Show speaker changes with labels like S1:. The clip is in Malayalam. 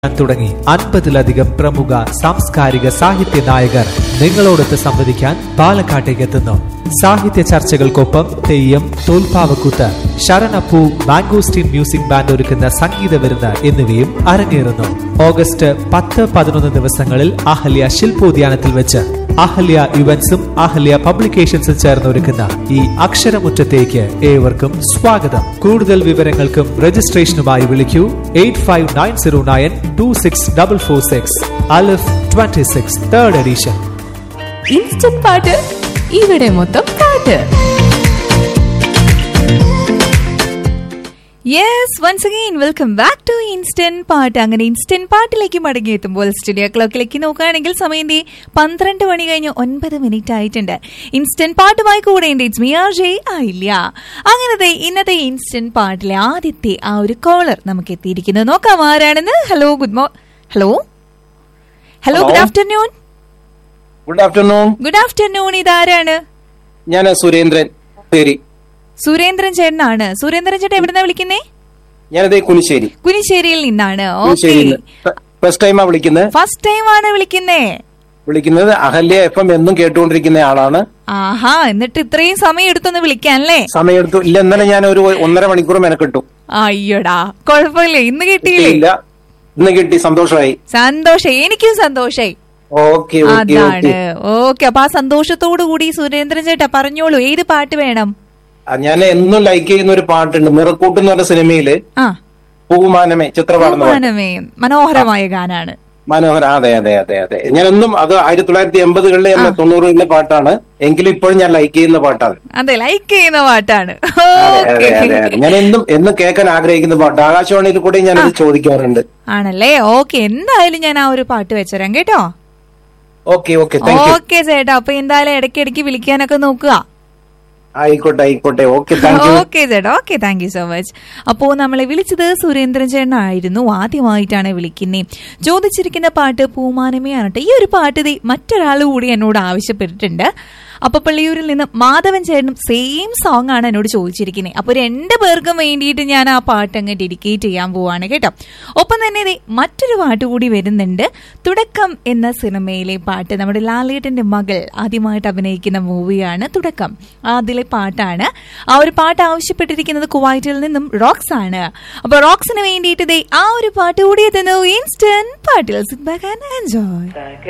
S1: തുടങ്ങി അൻപതിലധികം പ്രമുഖ സാംസ്കാരിക സാഹിത്യ നായകർ നിങ്ങളോടൊത്ത് സംവദിക്കാൻ പാലക്കാട്ടേക്ക് എത്തുന്നു സാഹിത്യ ചർച്ചകൾക്കൊപ്പം തെയ്യം തോൽപ്പാവക്കൂത്ത് ശരണപ്പൂ മാംഗോസ്റ്റീൻ മ്യൂസിക് ബാൻഡ് ഒരുക്കുന്ന സംഗീത വിരുന്ന് എന്നിവയും അരങ്ങേറുന്നു ഓഗസ്റ്റ് പത്ത് പതിനൊന്ന് ദിവസങ്ങളിൽ അഹല്യ ശില്പോദ്യാനത്തിൽ വെച്ച് അഹല്യ ഇവന്റ്സും അഹല്യ പബ്ലിക്കേഷൻസും ചേർന്ന് ഒരുക്കുന്ന ഈ അക്ഷരമുറ്റത്തേക്ക് ഏവർക്കും സ്വാഗതം കൂടുതൽ വിവരങ്ങൾക്കും രജിസ്ട്രേഷനുമായി വിളിക്കൂ eight five nine zero nine two six double four six Alif twenty six third edition
S2: instant പാട്ട് ഇവിടെ മൊത്തം പാട്ട് yes once again welcome back to instant പാട്ട് അങ്ങനെ ഇൻസ്റ്റന്റ് പാട്ടിലേക്ക് മടങ്ങിയെത്തുമ്പോൾ സ്റ്റുഡിയോ ക്ലോക്കിലേക്ക് നോക്കുകയാണെങ്കിൽ സമയം ദേ പന്ത്രണ്ട് മണി കഴിഞ്ഞ് ഒൻപത് മിനിറ്റ് ആയിട്ടുണ്ട് ഇൻസ്റ്റന്റ് പാട്ടുമായി കൂടെ ഉണ്ട് ഇറ്റ്സ് മി ആർ ജെ ആയില്ല അങ്ങനത്തെ ഇന്നത്തെ ഇൻസ്റ്റന്റ് പാട്ടിലെ ആദ്യത്തെ ആ ഒരു കോളർ നമുക്ക് എത്തിയിരിക്കുന്നത് നോക്കാം ആരാണെന്ന് ഹലോ ഗുഡ് മോ hello hello
S3: Hello.
S2: Good afternoon
S3: good afternoon
S2: good afternoon ഇതാരാണ്
S3: ഞാൻ സുരേന്ദ്രൻ പേര്
S2: സുരേന്ദ്രൻ ചേട്ടനാണ് സുരേന്ദ്രൻ ചേട്ടൻ എവിടുന്നാ വിളിക്കുന്നേ
S3: ഞാനത് കുനിശ്ശേരി
S2: കുനിശ്ശേരിയിൽ നിന്നാണ് ഓക്കെ
S3: കുനിശ്ശേരിയിൽ ഫസ്റ്റ് ടൈമാ വിളിക്കുന്നത്
S2: ഫസ്റ്റ് ടൈം ആണ് വിളിക്കുന്നേ
S3: വിളിക്കുന്നത് അഹല്യ എഫ് എം എന്നും കേട്ടുകൊണ്ടിരിക്കുന്ന ആളാണ്
S2: ആഹാ എന്നിട്ട് ഇത്രയും സമയം എടുത്തൊന്ന് വിളിക്കാനല്ലേ
S3: സമയമെടുത്തു ഇല്ല ഇന്നലെ ഞാൻ ഒരു ഒന്നര മണിക്കൂർ മെനക്കെട്ടു
S2: അയ്യോടാ കുഴപ്പമില്ല ഇന്ന് കിട്ടിയില്ലേ
S3: ഇല്ല ഇന്ന് കിട്ടി സന്തോഷമായി
S2: സന്തോഷം എനിക്കും സന്തോഷായി
S3: ഓക്കെ ഓക്കെ
S2: അതാണ്
S3: ഓക്കെ
S2: ഓക്കെ അപ്പൊ ആ സന്തോഷത്തോടു കൂടി സുരേന്ദ്രൻ ചേട്ടാ പറഞ്ഞോളൂ ഏത് പാട്ട് വേണം
S3: ഞാൻ എന്നും ലൈക്ക് ചെയ്യുന്ന ഒരു പാട്ടുണ്ട് മിറക്കൂട്ട് എന്ന് പറഞ്ഞ സിനിമയില്
S2: ആ
S3: പൂമാനമേ ചിത്രപാടുന്ന പാട്ട്.
S2: മനമേ മനോഹരമായ ഗാനാണ്
S3: മനോഹര അതെ അതെ അതെ അതെ ഞാൻ എന്നും അത് ആയിരത്തി തൊള്ളായിരത്തി എൺപതുകളിലെ തൊണ്ണൂറുകളിലെ പാട്ടാണ് എങ്കിലും ഇപ്പോഴും ഞാൻ ലൈക്ക് ചെയ്യുന്ന പാട്ടാണ്
S2: അതെ ലൈക്ക് ചെയ്യുന്ന പാട്ടാണ്
S3: അതെ അതെ അതെ
S2: ഓക്കെ
S3: അതെ ഞാൻ എന്നും എന്നും കേൾക്കാൻ ആഗ്രഹിക്കുന്ന പാട്ട് ആകാശവാണിയിൽ കൂടെ ഞാൻ ഇത് ചോദിക്കാറുണ്ട്
S2: ആണല്ലേ ഓക്കെ എന്തായാലും ഞാൻ ആ ഒരു പാട്ട് വെച്ചുതരാം കേട്ടോ
S3: okay okay thank you
S2: okay ചേട്ടാ അപ്പൊ എന്തായാലും ഇടയ്ക്കിടയ്ക്ക് വിളിക്കാനൊക്കെ നോക്കുക
S3: ആയിക്കോട്ടെ ആയിക്കോട്ടെ ഓക്കെ താങ്ക് യു
S2: ഓക്കെ ചേട്ടാ okay thank you so much അപ്പോ നമ്മളെ വിളിച്ചത് സുരേന്ദ്രൻ ചേട്ടനായിരുന്നു ആദ്യമായിട്ടാണ് വിളിക്കുന്നത് ചോദിച്ചിരിക്കുന്ന പാട്ട് പൂമാനമേ ആണട്ടെ ഈ ഒരു പാട്ട് ദേ മറ്റൊരാൾ കൂടി എന്നോട് ആവശ്യപ്പെട്ടിട്ടുണ്ട് അപ്പൊ പള്ളിയൂരിൽ നിന്ന് മാധവൻ ചേട്ടനും സെയിം സോങ് ആണ് എന്നോട് ചോദിച്ചിരിക്കുന്നത് അപ്പൊ രണ്ട് പേർക്കും വേണ്ടിയിട്ട് ഞാൻ ആ പാട്ട് അങ്ങ് ഡെഡിക്കേറ്റ് ചെയ്യാൻ പോവാണ് കേട്ടോ ഒപ്പം തന്നെ ദേ മറ്റൊരു പാട്ട് കൂടി വരുന്നുണ്ട് തുടക്കം എന്ന സിനിമയിലെ പാട്ട് നമ്മുടെ ലാലേട്ടന്റെ മകൾ ആദ്യമായിട്ട് അഭിനയിക്കുന്ന മൂവിയാണ് തുടക്കം അതിലെ പാട്ടാണ് ആ ഒരു പാട്ട് ആവശ്യപ്പെട്ടിരിക്കുന്നത് കുവൈറ്റിൽ നിന്നും റോക്സ് ആണ് അപ്പൊ റോക്സിന് വേണ്ടിയിട്ട് ദേ ആ ഒരു പാട്ട് കൂടി എത്തുന്നു ഇൻസ്റ്റന്റ് പാട്ടിൽ സിറ്റ് ബാക്ക് ആൻഡ് എൻജോയ്